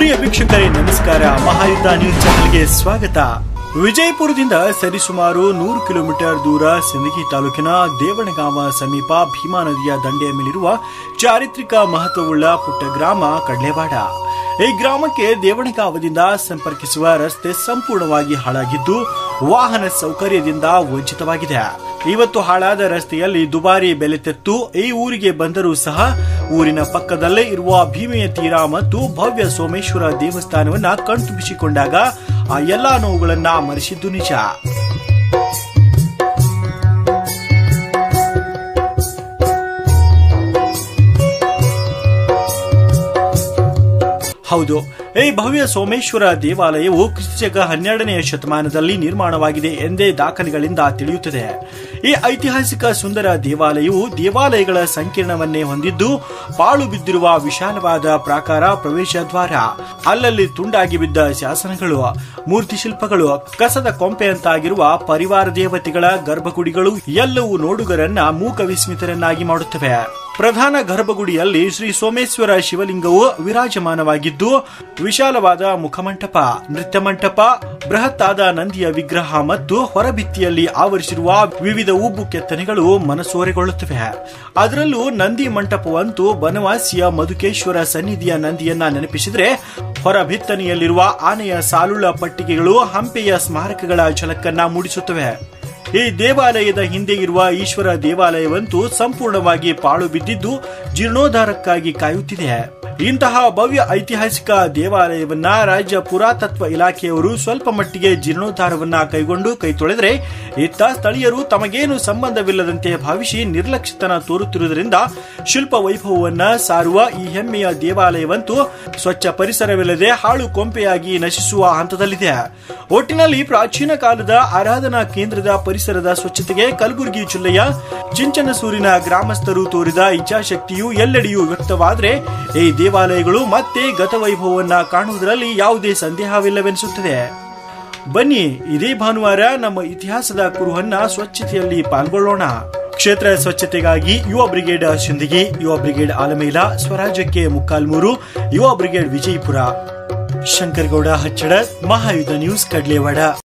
ಪ್ರಿಯ ವೀಕ್ಷಕರೇ ನಮಸ್ಕಾರ ಮಹಾಯುದ್ಧ ನ್ಯೂಸ್ ಚಾನೆಲ್ಗೆ ಸ್ವಾಗತ ವಿಜಯಪುರದಿಂದ ಸರಿಸುಮಾರು ನೂರು ಕಿಲೋಮೀಟರ್ ದೂರ ಸಿಂದಗಿ ತಾಲೂಕಿನ ದೇವಣಗಾಮ ಸಮೀಪ ಭೀಮಾ ನದಿಯ ದಂಡೆಯ ಮೇಲಿರುವ ಚಾರಿತ್ರಿಕ ಮಹತ್ವವುಳ್ಳ ಪುಟ್ಟ ಗ್ರಾಮ ಕಡ್ಲೆವಾಡ ಈ ಗ್ರಾಮಕ್ಕೆ ದೇವಣಗಾಮದಿಂದ ಸಂಪರ್ಕಿಸುವ ರಸ್ತೆ ಸಂಪೂರ್ಣವಾಗಿ ಹಾಳಾಗಿದ್ದು ವಾಹನ ಸೌಕರ್ಯದಿಂದ ವಂಚಿತವಾಗಿದೆ ಇವತ್ತು ಹಾಳಾದ ರಸ್ತೆಯಲ್ಲಿ ದುಬಾರಿ ಬೆಲೆ ತೆತ್ತು ಈ ಊರಿಗೆ ಬಂದರೂ ಸಹ ಊರಿನ ಪಕ್ಕದಲ್ಲೇ ಇರುವ ಭೀಮೆಯ ತೀರ ಮತ್ತು ಭವ್ಯ ಸೋಮೇಶ್ವರ ದೇವಸ್ಥಾನವನ್ನ ಕಣ್ತುಂಬಿಸಿಕೊಂಡಾಗ ಆ ಎಲ್ಲಾ ನೋವುಗಳನ್ನ ಮರೆಸಿದ್ದು ನಿಜ ಹೌದು ಈ ಭವ್ಯ ಸೋಮೇಶ್ವರ ದೇವಾಲಯವು ಕ್ರಿಸ್ತಶಕ ಹನ್ನೆರಡನೆಯ ಶತಮಾನದಲ್ಲಿ ನಿರ್ಮಾಣವಾಗಿದೆ ಎಂದೇ ದಾಖಲೆಗಳಿಂದ ತಿಳಿಯುತ್ತದೆ ಈ ಐತಿಹಾಸಿಕ ಸುಂದರ ದೇವಾಲಯವು ದೇವಾಲಯಗಳ ಸಂಕೀರ್ಣವನ್ನೇ ಹೊಂದಿದ್ದು ಪಾಳು ಬಿದ್ದಿರುವ ವಿಶಾಲವಾದ ಪ್ರಾಕಾರ ಪ್ರವೇಶ ದ್ವಾರ ಅಲ್ಲಲ್ಲಿ ತುಂಡಾಗಿ ಬಿದ್ದ ಶಾಸನಗಳು ಮೂರ್ತಿ ಶಿಲ್ಪಗಳು ಕಸದ ಕೊಂಪೆಯಂತಾಗಿರುವ ಪರಿವಾರ ದೇವತೆಗಳ ಗರ್ಭಗುಡಿಗಳು ಎಲ್ಲವೂ ನೋಡುಗರನ್ನ ಮೂಕ ವಿಸ್ಮಿತರನ್ನಾಗಿ ಮಾಡುತ್ತವೆ ಪ್ರಧಾನ ಗರ್ಭಗುಡಿಯಲ್ಲಿ ಶ್ರೀ ಸೋಮೇಶ್ವರ ಶಿವಲಿಂಗವು ವಿರಾಜಮಾನವಾಗಿದ್ದು ವಿಶಾಲವಾದ ಮುಖಮಂಟಪ ನೃತ್ಯ ಮಂಟಪ ಬೃಹತ್ತಾದ ನಂದಿಯ ವಿಗ್ರಹ ಮತ್ತು ಹೊರಭಿತ್ತಿಯಲ್ಲಿ ಆವರಿಸಿರುವ ವಿವಿಧ ಉಬ್ಬು ಕೆತ್ತನೆಗಳು ಮನಸೋರೆಗೊಳ್ಳುತ್ತವೆ ಅದರಲ್ಲೂ ನಂದಿ ಮಂಟಪವಂತೂ ಬನವಾಸಿಯ ಮಧುಕೇಶ್ವರ ಸನ್ನಿಧಿಯ ನಂದಿಯನ್ನ ನೆನಪಿಸಿದ್ರೆ ಹೊರಭಿತ್ತನೆಯಲ್ಲಿರುವ ಆನೆಯ ಸಾಲುಳ್ಳ ಪಟ್ಟಿಗೆಗಳು ಹಂಪೆಯ ಸ್ಮಾರಕಗಳ ಝಲಕನ್ನ ಮೂಡಿಸುತ್ತವೆ ಈ ದೇವಾಲಯದ ಹಿಂದೆ ಇರುವ ಈಶ್ವರ ದೇವಾಲಯವಂತೂ ಸಂಪೂರ್ಣವಾಗಿ ಪಾಳು ಬಿದ್ದಿದ್ದು ಜೀರ್ಣೋದ್ಧಾರಕ್ಕಾಗಿ ಕಾಯುತ್ತಿದೆ ಇಂತಹ ಭವ್ಯ ಐತಿಹಾಸಿಕ ದೇವಾಲಯವನ್ನ ರಾಜ್ಯ ಪುರಾತತ್ವ ಇಲಾಖೆಯವರು ಸ್ವಲ್ಪ ಮಟ್ಟಿಗೆ ಜೀರ್ಣೋದ್ಧಾರವನ್ನ ಕೈಗೊಂಡು ಕೈ ತೊಳೆದರೆ ಇತ್ತ ಸ್ಥಳೀಯರು ತಮಗೇನು ಸಂಬಂಧವಿಲ್ಲದಂತೆ ಭಾವಿಸಿ ನಿರ್ಲಕ್ಷ್ಯತನ ತೋರುತ್ತಿರುವುದರಿಂದ ಶಿಲ್ಪ ವೈಭವವನ್ನ ಸಾರುವ ಈ ಹೆಮ್ಮೆಯ ದೇವಾಲಯವಂತೂ ಸ್ವಚ್ಛ ಪರಿಸರವಿಲ್ಲದೆ ಹಾಳು ಕೊಂಪೆಯಾಗಿ ನಶಿಸುವ ಹಂತದಲ್ಲಿದೆ ಒಟ್ಟಿನಲ್ಲಿ ಪ್ರಾಚೀನ ಕಾಲದ ಆರಾಧನಾ ಕೇಂದ್ರದ ಪರಿಸರದ ಸ್ವಚ್ಛತೆಗೆ ಕಲಬುರಗಿ ಜಿಲ್ಲೆಯ ಚಿಂಚನಸೂರಿನ ಗ್ರಾಮಸ್ಥರು ತೋರಿದ ಇಚ್ಛಾಶಕ್ತಿಯು ಎಲ್ಲೆಡೆಯೂ ವ್ಯಕ್ತವಾದರೆ ಈ ದೇವಾಲಯಗಳು ಮತ್ತೆ ಗತವೈಭವವನ್ನ ಕಾಣುವುದರಲ್ಲಿ ಯಾವುದೇ ಸಂದೇಹವಿಲ್ಲವೆನಿಸುತ್ತದೆ ಬನ್ನಿ ಇದೇ ಭಾನುವಾರ ನಮ್ಮ ಇತಿಹಾಸದ ಕುರುಹನ್ನ ಸ್ವಚ್ಛತೆಯಲ್ಲಿ ಪಾಲ್ಗೊಳ್ಳೋಣ ಕ್ಷೇತ್ರ ಸ್ವಚ್ಛತೆಗಾಗಿ ಯುವ ಬ್ರಿಗೇಡ್ ಸಿಂದಗಿ ಯುವ ಬ್ರಿಗೇಡ್ ಆಲಮೇಲ ಸ್ವರಾಜ್ಯಕ್ಕೆ ಮುಕ್ಕಾಲ್ಮೂರು ಯುವ ಬ್ರಿಗೇಡ್ ವಿಜಯಪುರ ಶಂಕರಗೌಡ ಹಚ್ಚಡ ಮಹಾಯುಧ ನ್ಯೂಸ್ ಕಡ್ಲೇವಾಡ